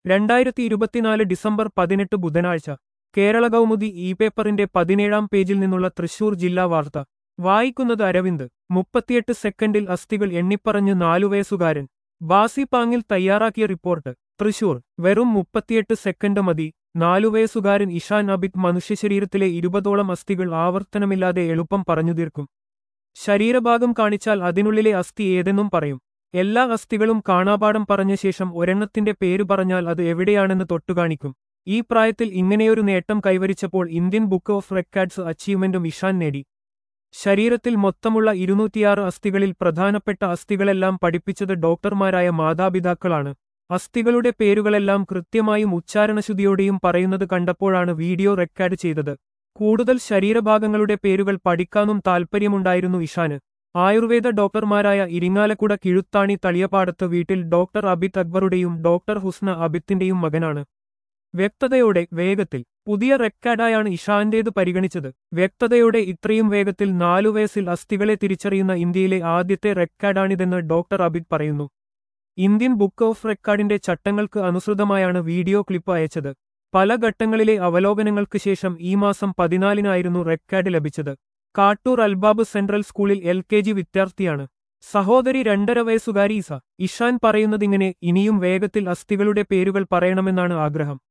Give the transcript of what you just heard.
രണ്ടായിരത്തി ഇരുപത്തിനാല് ഡിസംബർ പതിനെട്ട് ബുധനാഴ്ച കേരള കൗമുദി ഇ പേപ്പറിന്റെ പതിനേഴാം പേജിൽ നിന്നുള്ള തൃശൂർ ജില്ലാ വാർത്ത വായിക്കുന്നത് അരവിന്ദ് മുപ്പത്തിയെട്ട് സെക്കൻഡിൽ അസ്ഥികൾ എണ്ണിപ്പറഞ്ഞ് നാലുവയസ്സുകാരൻ ബാസി പാങ്ങിൽ തയ്യാറാക്കിയ റിപ്പോർട്ട് തൃശൂർ വെറും മുപ്പത്തിയെട്ട് സെക്കൻഡ് മതി നാലുവയസ്സുകാരൻ ഇഷാൻ അബിദ് മനുഷ്യശരീരത്തിലെ ഇരുപതോളം അസ്ഥികൾ ആവർത്തനമില്ലാതെ എളുപ്പം പറഞ്ഞു തീർക്കും ശരീരഭാഗം കാണിച്ചാൽ അതിനുള്ളിലെ അസ്ഥി ഏതെന്നും പറയും എല്ലാ അസ്ഥികളും കാണാപാഠം പറഞ്ഞ ശേഷം ഒരെണ്ണത്തിന്റെ പേര് പറഞ്ഞാൽ അത് എവിടെയാണെന്ന് തൊട്ടുകാണിക്കും ഈ പ്രായത്തിൽ ഇങ്ങനെയൊരു നേട്ടം കൈവരിച്ചപ്പോൾ ഇന്ത്യൻ ബുക്ക് ഓഫ് റെക്കോർഡ്സ് അച്ചീവ്മെന്റും ഇഷാൻ നേടി ശരീരത്തിൽ മൊത്തമുള്ള ഇരുന്നൂറ്റിയാറ് അസ്ഥികളിൽ പ്രധാനപ്പെട്ട അസ്ഥികളെല്ലാം പഠിപ്പിച്ചത് ഡോക്ടർമാരായ മാതാപിതാക്കളാണ് അസ്ഥികളുടെ പേരുകളെല്ലാം കൃത്യമായും ഉച്ചാരണശുദ്ധിയോടെയും പറയുന്നത് കണ്ടപ്പോഴാണ് വീഡിയോ റെക്കോർഡ് ചെയ്തത് കൂടുതൽ ശരീരഭാഗങ്ങളുടെ പേരുകൾ പഠിക്കാനും താൽപ്പര്യമുണ്ടായിരുന്നു ഇഷാന് ആയുർവേദ ഡോക്ടർമാരായ ഇരിങ്ങാലക്കുട കിഴുത്താണി തളിയപ്പാടത്ത് വീട്ടിൽ ഡോക്ടർ അബിത് അക്ബറുടെയും ഡോക്ടർ ഹുസ്ന അബിത്തിന്റെയും മകനാണ് വ്യക്തതയോടെ വേഗത്തിൽ പുതിയ റെക്കോർഡായാണ് ഇഷാന്റേത് പരിഗണിച്ചത് വ്യക്തതയോടെ ഇത്രയും വേഗത്തിൽ നാലു വയസ്സിൽ അസ്ഥികളെ തിരിച്ചറിയുന്ന ഇന്ത്യയിലെ ആദ്യത്തെ റെക്കോർഡാണിതെന്ന് ഡോക്ടർ അബിത് പറയുന്നു ഇന്ത്യൻ ബുക്ക് ഓഫ് റെക്കോർഡിന്റെ ചട്ടങ്ങൾക്ക് അനുസൃതമായാണ് വീഡിയോ ക്ലിപ്പ് അയച്ചത് പല ഘട്ടങ്ങളിലെ അവലോകനങ്ങൾക്ക് ശേഷം ഈ മാസം പതിനാലിനായിരുന്നു റെക്കോർഡ് ലഭിച്ചത് കാട്ടൂർ അൽബാബ് സെൻട്രൽ സ്കൂളിൽ എൽ കെ ജി വിദ്യാർത്ഥിയാണ് സഹോദരി രണ്ടര വയസ്സുകാരി ഇസ ഇഷാൻ പറയുന്നതിങ്ങനെ ഇനിയും വേഗത്തിൽ അസ്ഥികളുടെ പേരുകൾ പറയണമെന്നാണ് ആഗ്രഹം